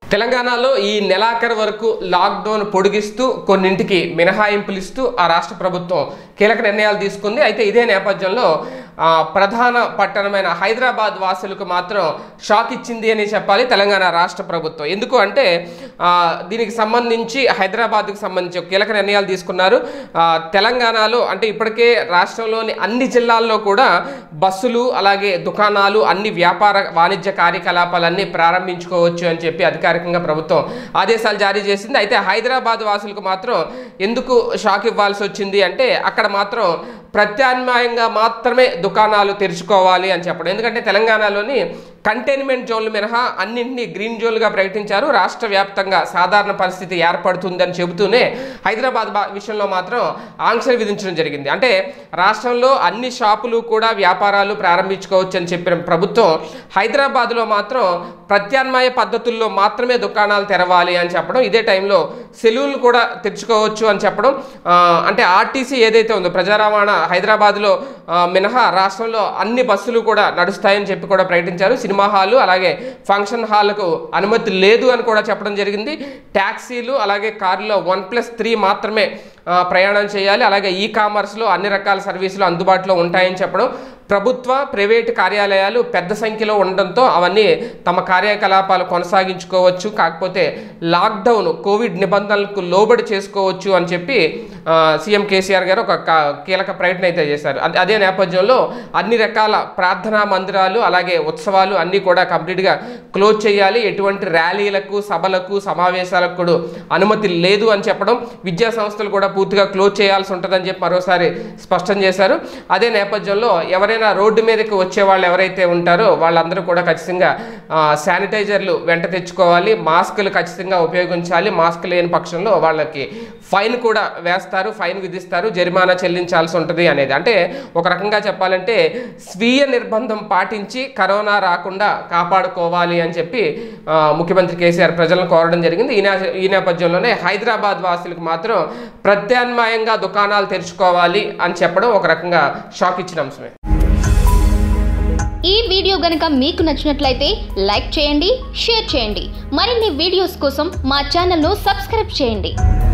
తెలంగాణలో ఈ నెలాఖరు వరకు లాక్డౌన్ పొడిగిస్తూ కొన్నింటికి మినహాయింపులు ఇస్తూ ఆ రాష్ట్ర ప్రభుత్వం కీలక నిర్ణయాలు తీసుకుంది అయితే ఇదే నేపథ్యంలో ఆ, ప్రధాన పట్టణమైన హైదరాబాద్ వాసులకు మాత్రం షాక్ ఇచ్చింది అని చెప్పాలి తెలంగాణ రాష్ట్ర ప్రభుత్వం ఎందుకు అంటే ఆ, దీనికి సంబంధించి హైదరాబాద్కు సంబంధించి ఒక కీలక నిర్ణయాలు తీసుకున్నారు ఆ, తెలంగాణలో అంటే ఇప్పటికే రాష్ట్రంలోని అన్ని జిల్లాల్లో కూడా బస్సులు అలాగే దుకాణాలు అన్ని వ్యాపార వాణిజ్య కార్యకలాపాలన్నీ ప్రారంభించుకోవచ్చు అని చెప్పి అధికారికంగా ప్రభుత్వం ఆదేశాలు జారీ చేసింది అయితే హైదరాబాద్ వాసులకు మాత్రం ఎందుకు షాక్ ఇవ్వాల్సి వచ్చింది అంటే అక్కడ మాత్రం ప్రత్యామ్నాయంగా మాత్రమే దుకాణాలు తెరుచుకోవాలి అని చెప్పడం ఎందుకంటే తెలంగాణలోని కంటైన్మెంట్ జోన్లు మినహా అన్నింటినీ గ్రీన్ జోన్లుగా ప్రకటించారు రాష్ట్ర వ్యాప్తంగా సాధారణ పరిస్థితి ఏర్పడుతుందని చెబుతూనే హైదరాబాద్ బా- విషయంలో మాత్రం ఆంక్షలు విధించడం జరిగింది అంటే రాష్ట్రంలో అన్ని షాపులు కూడా వ్యాపారాలు ప్రారంభించుకోవచ్చు అని చెప్పిన ప్రభుత్వం హైదరాబాద్లో మాత్రం ప్రత్యామ్నాయ పద్ధతుల్లో మాత్రమే దుకాణాలు తెరవాలి అని చెప్పడం ఇదే టైంలో సెలూన్లు కూడా తెరుచుకోవచ్చు అని చెప్పడం ఆ, అంటే ఆర్టీసీ ఏదైతే ఉందో ప్రజా రవాణా హైదరాబాద్లో ఆ, మినహా రాష్ట్రంలో అన్ని బస్సులు కూడా నడుస్తాయని చెప్పి కూడా ప్రకటించారు సినిమా హాలు అలాగే ఫంక్షన్ హాల్కు అనుమతి లేదు అని కూడా చెప్పడం జరిగింది ట్యాక్సీలు అలాగే కారులో వన్ ప్లస్ త్రీ మాత్రమే ఆ, ప్రయాణం చేయాలి అలాగే ఈ కామర్స్లో అన్ని రకాల సర్వీసులు అందుబాటులో ఉంటాయని చెప్పడం ప్రభుత్వ ప్రైవేటు కార్యాలయాలు పెద్ద సంఖ్యలో ఉండడంతో అవన్నీ తమ కార్యకలాపాలు కొనసాగించుకోవచ్చు కాకపోతే లాక్డౌన్ కోవిడ్ నిబంధనలకు లోబడి చేసుకోవచ్చు అని చెప్పి ఆ, సీఎం కేసీఆర్ గారు ఒక క- కీలక ప్రయత్నం అయితే చేశారు అదే- అదే నేపథ్యంలో అన్ని రకాల ప్రార్థనా మందిరాలు అలాగే ఉత్సవాలు అన్నీ కూడా కంప్లీట్గా క్లోజ్ చేయాలి ఎటువంటి ర్యాలీలకు సభలకు సమావేశాలకు కూడా అనుమతి లేదు అని చెప్పడం విద్యా సంస్థలు కూడా పూర్తిగా క్లోజ్ చేయాల్సి ఉంటుందని చెప్పి మరోసారి స్పష్టం చేశారు అదే నేపథ్యంలో ఎవరైనా రోడ్డు మీదకి వచ్చే వాళ్ళు ఎవరైతే ఉంటారో వాళ్ళందరూ కూడా ఖచ్చితంగా ఆ, శానిటైజర్లు వెంట తెచ్చుకోవాలి మాస్కులు ఖచ్చితంగా ఉపయోగించాలి మాస్క్ లేని పక్షంలో వాళ్ళకి ఫైన్ కూడా వేస్తారు ఫైన్ విధిస్తారు జరిమానా చెల్లించాల్సి ఉంటుంది అనేది అంటే ఒక రకంగా చెప్పాలంటే స్వీయ నిర్బంధం పాటించి కరోనా రాకుండా కాపాడుకోవాలి అని చెప్పి ఆ, ముఖ్యమంత్రి కేసీఆర్ ప్రజలను కోరడం జరిగింది ఈ నే- ఈ నేపథ్యంలోనే హైదరాబాద్ వాసులకు మాత్రం ప్రత్యామ్నాయంగా దుకాణాలు తెరుచుకోవాలి అని చెప్పడం ఒక రకంగా షాక్ ఇచ్చిన అంశమే ఈ వీడియో గనుక మీకు నచ్చినట్లయితే లైక్ చేయండి షేర్ చేయండి మరిన్ని వీడియోస్ కోసం మా ఛానల్ను సబ్స్క్రైబ్ చేయండి